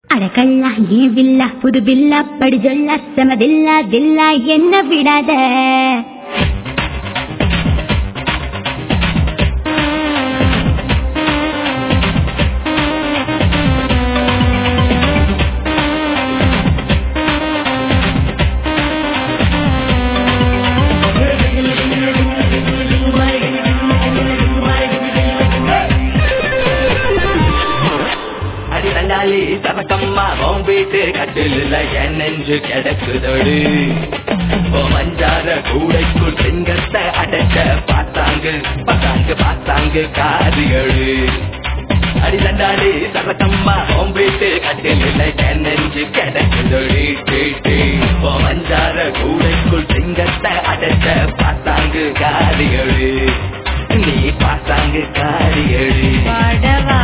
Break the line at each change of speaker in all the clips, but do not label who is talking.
அடக்கல்லா ஏன் வில்லா புது பில்லா படி சொல்ல செமதில்லா தில்லா என்ன விடாத
அடி தண்டாளி தனக்கம்மா உன் வீட்டு கட்டில என் நெஞ்சு கிடக்குதடு ஓ மஞ்சார கூடைக்குள் சிங்கத்தை அடைச்ச பார்த்தாங்க பார்த்தாங்க பார்த்தாங்க காரிகளு அடி தண்டாளி தனக்கம்மா உன் வீட்டு கட்டில என் நெஞ்சு கிடக்குதடி டீ, டீ. ஓ மஞ்சார கூடைக்குள் சிங்கத்தை அடைச்ச பார்த்தாங்க காரிகளு நீ பார்த்தாங்க காரிகளு
படவா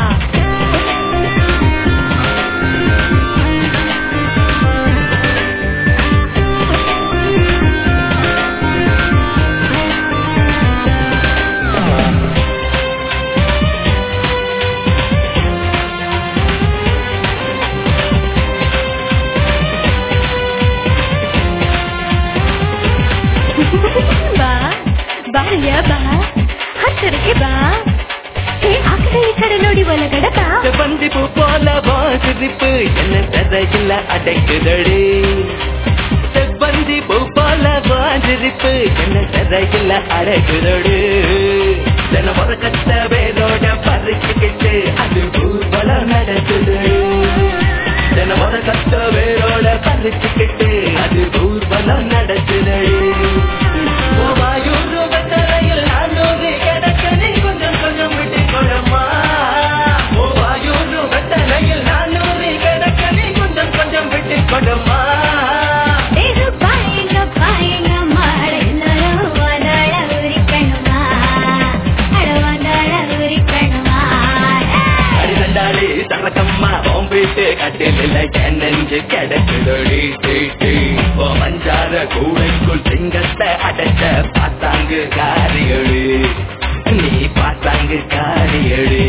ಬಾ ಬಾರಯ್ಯ ಬಾ ಹತ್ತಿರಕ್ಕೆ ಬಾ ಏ ಆ ಕಡೆ ಈ ಕಡೆ ನೋಡಿ ಒಳಗಡೆ ಬಾ
செவ்வந்திப்பு போல வாசிரிப்பு என்ன தரையில் அடைக்குதடி செவ்வந்தி பூ போல வாசிரிப்பு என்ன தரையில் அடைக்குதடி தின ஒரு கத்த வேரோட பறிச்சுக்கிட்டு அது ஊர்வலம் நடக்குது தின ஒரு கத்த வேரோட பறிச்சுக்கிட்டு அது ஊர்வலம் நடக்குது ஓ வாயூரு வெத்தலையில் நானூறு கிடக்கு நீ கொஞ்சம் கொஞ்சம் விட்டு கொடமா ஓ வாயூரு வெத்தலையில் நானூறு கிடக்கு நீ கொஞ்சம் கொஞ்சம் விட்டு கொடமா
ದೇರು ಬಾಯಿಗ ಬಾಯಿಗ ಮಾಡಲ್ಲರೋ ಒಂದಳ ಉರಿಕಣುಮಾ ಅಡ ಒಂದಳ ಉರಿಕಣುಮಾ
அடிதண்டாளி தனக்கம்மா உன் வீட்டு கட்டில என் நெஞ்சு கிடக்குதொடி தீட்டி ஓ மஞ்சார கூடைக்குள் சிங்கத்தை அடைச்ச பார்த்தாங்க காரியழு நீ பார்த்தாங்க காரியழு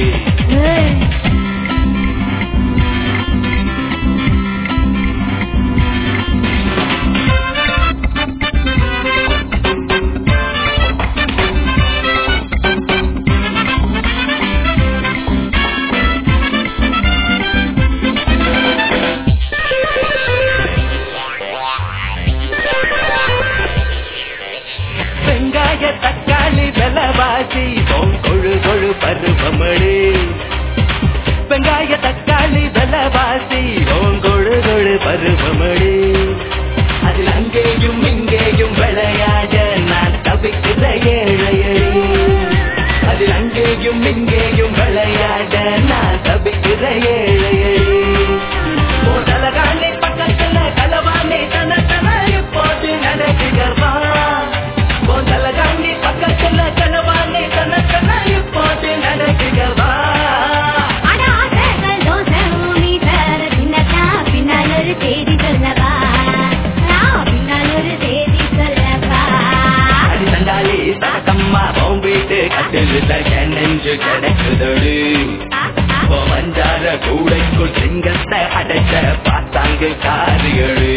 வெங்காய தக்காளி விலவாசி உன் கொழு கொழு பருவமழி வெங்காய தக்காளி விலவாசி உன் கொழு கொழு பருவமழி அதில் அங்கேயும் இங்கேயும் விளையாட நான் தவிக்கிற ஏழையடி அதில் அங்கேயும் இங்கேயும் விளையாட நான் தவிக்கிற ஏழையடி தலகாணி பக்கத்துல கலவாணி தனத்தன இப்போது நடக்குகிறவா தலகாணி பக்கத்துல கலவாணி தனத்தன இப்போது நடக்குகிறவா
அட ஆசைகள் தோசை ஊமி தர சின்னதா பின்னால் ஒரு செய்தி சொல்லவா நான் பின்னால் ஒரு செய்தி சொல்லவா
அடி தண்டாளி தனக்கம்மா உன் வீட்டு கட்டில் என் நெஞ்சு கிடக்குதொடு ஓ மஞ்சார கூடைக்குள் சிங்கத்தை அடைச்ச பார்த்தாங்க காரியழு